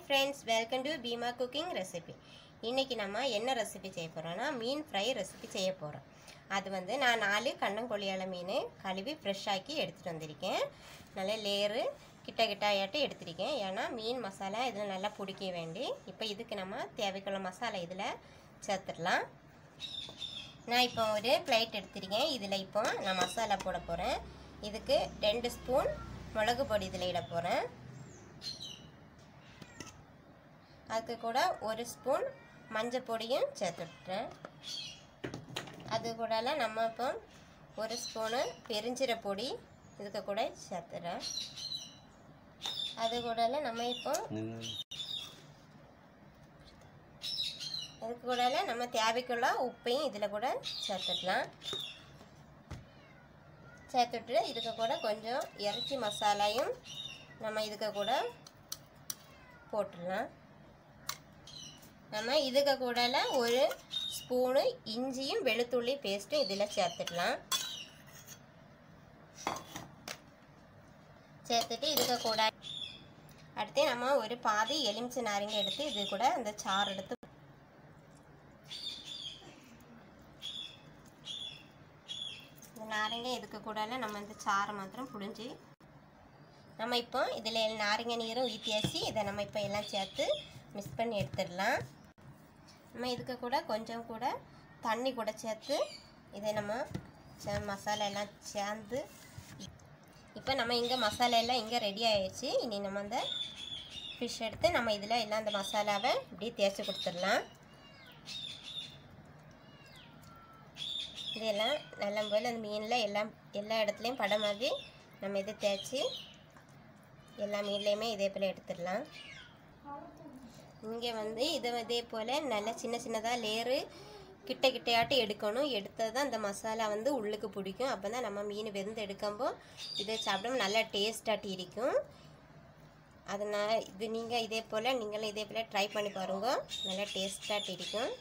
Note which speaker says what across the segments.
Speaker 1: friends welcome to Bhima cooking recipe இன்றைக்கி நம்ம என்ன ரெசிபி செய்ய போகிறோம்னா மீன் ஃப்ரை ரெசிபி செய்ய போகிறோம் அது வந்து நான் நாலு கண்ணங்கொழியால மீன் கழுவி ஃப்ரெஷ் ஆக்கி எடுத்துகிட்டு வந்திருக்கேன் நல்ல லேயரு கிட்ட கிட்டாயாட்டு எடுத்திருக்கேன் ஏன்னா மீன் மசாலா இதில் நல்லா பிடிக்க வேண்டி இப்போ இதுக்கு நம்ம தேவைக்குள்ள மசாலா இதில் சேர்த்துடலாம் நான் இப்போ ஒரு பிளேட் எடுத்திருக்கேன் இதில் இப்போ நான் மசாலா போட போகிறேன் இதுக்கு ரெண்டு ஸ்பூன் மிளகு பொடி இதில் இட போகிறேன் அதுக்கு கூட ஒரு ஸ்பூன் மஞ்சள் பொடியும் சேர்த்துட்றேன் அது கூடலாம் நம்ம இப்போ ஒரு ஸ்பூனு பெருஞ்சீர பொடி இதுக்கு கூட சேர்த்துறேன் அது கூடல நம்ம இப்போ அதுக்கு கூட நம்ம தேவைக்குள்ள உப்பையும் இதில் கூட சேர்த்துக்கலாம் சேர்த்துட்டு இதுக்கு கூட கொஞ்சம் இறைச்சி மசாலாயும் நம்ம இதுக்கு கூட போட்டுடலாம் நம்ம இதுக்கு கூடல ஒரு ஸ்பூனு இஞ்சியும் வெளுத்துள்ளி பேஸ்ட்டும் இதில் சேர்த்துடலாம் சேர்த்துட்டு இதுக்கு கூட அடுத்து நம்ம ஒரு பாதி எலுமிச்சை நாரங்க எடுத்து இது கூட அந்த சாறு எடுத்து இந்த நாரங்க இதுக்கு கூட நம்ம இந்த சாறை மாத்திரம் புழிஞ்சு நம்ம இப்போ இதில் நாரங்க நீரும் ஊற்றியாச்சு இதை நம்ம இப்போ எல்லாம் சேர்த்து மிக்ஸ் பண்ணி எடுத்துடலாம் நம்ம இதுக்கு கூட கொஞ்சம் கூட தண்ணி கூட சேர்த்து இதை நம்ம சே- மசாலா எல்லாம் சேர்ந்து இப்போ நம்ம இங்கே மசாலா எல்லாம் இங்கே ரெடி ஆயிடுச்சு இனி நம்ம அந்த ஃபிஷ் எடுத்து நம்ம இதில் எல்லாம் அந்த மசாலாவை இப்படியே தேய்ச்சி கொடுத்துடலாம் இதெல்லாம் நல்ல போல் அந்த மீனில் எல்லாம் எல்லா இடத்துலையும் படம் மாதிரி நம்ம இதை தேய்ச்சி எல்லா மீன்லேயுமே இதே போல் எடுத்துடலாம் இங்கே வந்து இதை இதே போல் நல்லா சின்ன சின்னதாக லேரு கிட்ட கிட்டையாட்டு எடுக்கணும் எடுத்தது தான் அந்த மசாலா வந்து உள்ளுக்கு பிடிக்கும் அப்போ தான் நம்ம மீன் வெந்து எடுக்கும்போ இதை சாப்பிடும் நல்லா டேஸ்டாட்டி இருக்கும் அதனால் இது நீங்கள் இதே போல் நீங்களும் இதே போல் ட்ரை பண்ணி பாருங்க நல்லா டேஸ்டாட்டி இருக்கும்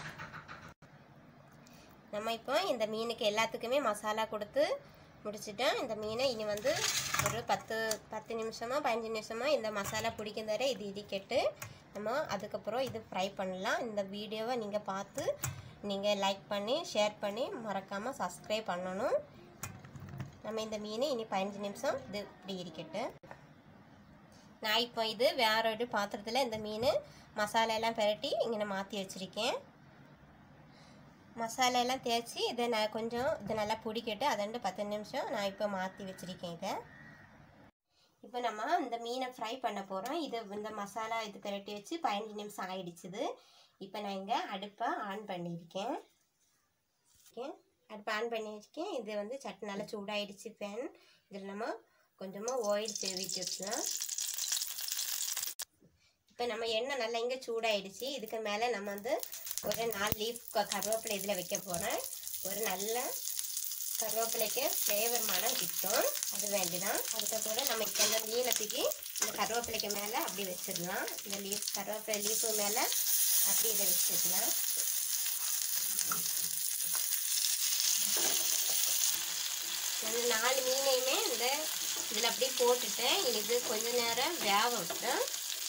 Speaker 1: நம்ம இப்போ இந்த மீனுக்கு எல்லாத்துக்குமே மசாலா கொடுத்து முடிச்சிட்டோம் இந்த மீனை இனி வந்து ஒரு பத்து பத்து நிமிஷமா பதினஞ்சு நிமிஷமா இந்த மசாலா பிடிக்கும் தர இது இடிக்கட்டு நம்ம அதுக்கப்புறம் இது ஃப்ரை பண்ணலாம் இந்த வீடியோவை நீங்கள் பார்த்து நீங்கள் லைக் பண்ணி ஷேர் பண்ணி மறக்காமல் சப்ஸ்கிரைப் பண்ணணும் நம்ம இந்த மீன் இனி பதினஞ்சு நிமிஷம் இது இப்படி இருக்கட்டு நான் இப்போ இது வேற ஒரு பாத்திரத்தில் இந்த மீன் மசாலா எல்லாம் பெரட்டி இங்கே மாற்றி வச்சுருக்கேன் மசாலா எல்லாம் தேய்ச்சி இதை நான் கொஞ்சம் இது நல்லா பிடிக்கட்டு அதண்டு பத்து நிமிஷம் நான் இப்போ மாற்றி வச்சுருக்கேன் இதை இப்போ நம்ம இந்த மீனை ஃப்ரை பண்ண போகிறோம் இது இந்த மசாலா இது பிரட்டி வச்சு பதினஞ்சு நிமிஷம் ஆயிடுச்சுது இப்போ நான் இங்கே அடுப்பை ஆன் பண்ணியிருக்கேன் இருக்கேன் அடுப்பை ஆன் பண்ணி வச்சுக்கேன் இது வந்து சட்டு நல்லா சூடாயிடுச்சு பேன் இதில் நம்ம கொஞ்சமாக ஆயில் சேவிட்டு வச்சுக்கலாம் இப்போ நம்ம எண்ணெய் நல்லா இங்கே சூடாயிடுச்சு இதுக்கு மேலே நம்ம வந்து ஒரு நாலு லீஃப் கருவேப்பிலை இதில் வைக்க போகிறேன் ஒரு நல்ல கருவேப்பிலைக்கு ஃப்ளேவர் மனம் கிட்டும் அது வேண்டிதான் அதுக்கு கூட நம்ம இப்போ இந்த மீனை தூக்கி இந்த கருவேப்பிலைக்கு மேலே அப்படி வச்சிடலாம் இந்த லீஃப் கருவேப்பிலை லீஃபு மேலே அப்படி இதை வச்சிடலாம் இந்த நாலு மீனையுமே இந்த இதில் அப்படியே போட்டுட்டேன் இது கொஞ்ச நேரம் வேக விட்டேன்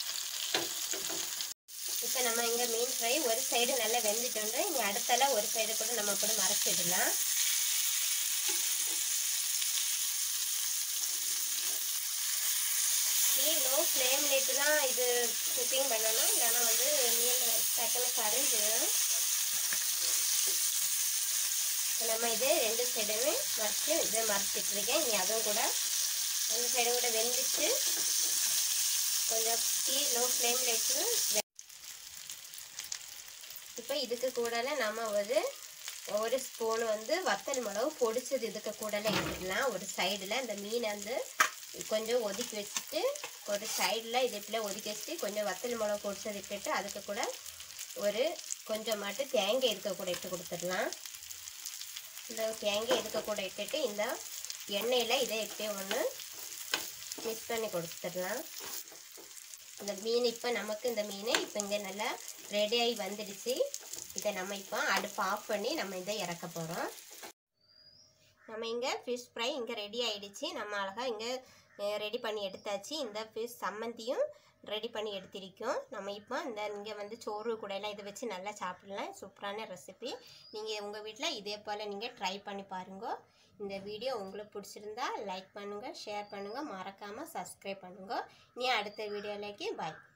Speaker 1: இப்போ நம்ம இங்கே மீன் ஃப்ரை ஒரு சைடு நல்லா வெந்துட்டோம் இங்கே அடுத்தால ஒரு சைடு கூட நம்ம கூட மறைச்சிடலாம் லோ ஃப்ளேமில் இட்டு தான் இது குக்கிங் பண்ணணும் இல்லைன்னா வந்து மீன் டக்குன்னு கரைஞ்சிடும் இப்போ நம்ம இது ரெண்டு சைடுமே மறைச்சு இதை மறைச்சிட்டு இருக்கேன் இனி அதுவும் கூட ரெண்டு சைடு கூட வெந்துச்சு கொஞ்சம் டீ லோ ஃப்ளேமில் வச்சு இப்போ இதுக்கு கூடல நம்ம ஒரு ஒரு ஸ்பூன் வந்து வத்தல் மிளகு பொடிச்சது இதுக்கு கூடல எடுத்துக்கலாம் ஒரு சைடில் இந்த மீனை வந்து கொஞ்சம் ஒதுக்கி வச்சுட்டு ஒரு சைடில் இது இப்படி ஒதுக்கி வச்சுட்டு கொஞ்சம் வத்தல் மிளகு பொடிச்சது இட்டுட்டு அதுக்கு கூட ஒரு கொஞ்சம் மட்டும் தேங்காய் இருக்க கூட இட்டு கொடுத்துடலாம் இந்த தேங்காய் இருக்க கூட இட்டுட்டு இந்த எண்ணெயில் இதை எப்படியே ஒன்று மிக்ஸ் பண்ணி கொடுத்துடலாம் இந்த மீன் இப்போ நமக்கு இந்த மீன் இப்போ இங்கே நல்லா ரெடியாகி வந்துடுச்சு இதை நம்ம இப்போ அடுப்பு ஆஃப் பண்ணி நம்ம இதை இறக்க போகிறோம் நம்ம இங்கே ஃபிஷ் ஃப்ரை இங்கே ரெடி ஆயிடுச்சு நம்ம அழகாக இங்கே ரெடி பண்ணி எடுத்தாச்சு இந்த ஃபிஷ் சம்மந்தியும் ரெடி பண்ணி எடுத்திருக்கோம் நம்ம இப்போ இந்த இங்கே வந்து சோறு கூடையெல்லாம் இதை வச்சு நல்லா சாப்பிடலாம் சூப்பரான ரெசிபி நீங்கள் உங்கள் வீட்டில் இதே போல் நீங்கள் ட்ரை பண்ணி பாருங்க இந்த வீடியோ உங்களுக்கு பிடிச்சிருந்தா லைக் பண்ணுங்கள் ஷேர் பண்ணுங்கள் மறக்காமல் சப்ஸ்கிரைப் பண்ணுங்க நீ அடுத்த வீடியோலேக்கு பாய்